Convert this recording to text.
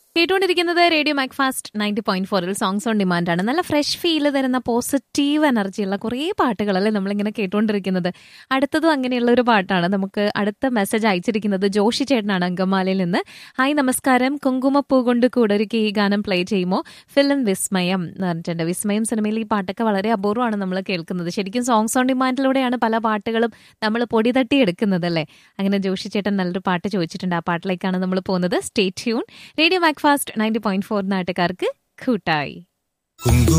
കേട്ടുകൊണ്ടിരിക്കുന്നത് radio Macfast ninety point ഫോറിൽ songs on demand ആണ് നല്ല ഫ്രഷ് ഫീൽ തരുന്ന പോസിറ്റീവ് എനർജിയുള്ള കുറേ പാട്ടുകളല്ലേ നമ്മളിങ്ങനെ കേട്ടുകൊണ്ടിരിക്കുന്നത് അടുത്തതും അങ്ങനെയുള്ള ഒരു പാട്ടാണ് നമുക്ക് അടുത്ത മെസ്സേജ് അയച്ചിരിക്കുന്നത് ജോഷി ചേട്ടനാണ് അങ്കമാലിയിൽ നിന്ന് ഹായ് നമസ്കാരം കുങ്കുമപ്പൂ കൊണ്ട് കൂടൊരുക്കി ഈ ഗാനം പ്ലേ ചെയ്യുമോ ഫിലിം വിസ്മയം എന്ന് പറഞ്ഞിട്ടുണ്ട് വിസ്മയം സിനിമയിൽ ഈ പാട്ടൊക്കെ വളരെ അപൂർവമാണ് നമ്മൾ കേൾക്കുന്നത് ശരിക്കും സോങ്സ് ഓൺ ഡിമാൻഡിലൂടെയാണ് പല പാട്ടുകളും നമ്മൾ പൊടി തട്ടി എടുക്കുന്നത് അല്ലേ അങ്ങനെ ജോഷി ചേട്ടൻ നല്ലൊരു പാട്ട് ചോദിച്ചിട്ടുണ്ട് ആ പാട്ടിലേക്കാണ് നമ്മൾ പോകുന്നത് stay tune radio Macfast ninety point four നാട്ടുകാർക്ക് കൂട്ടായി കുങ്കുമ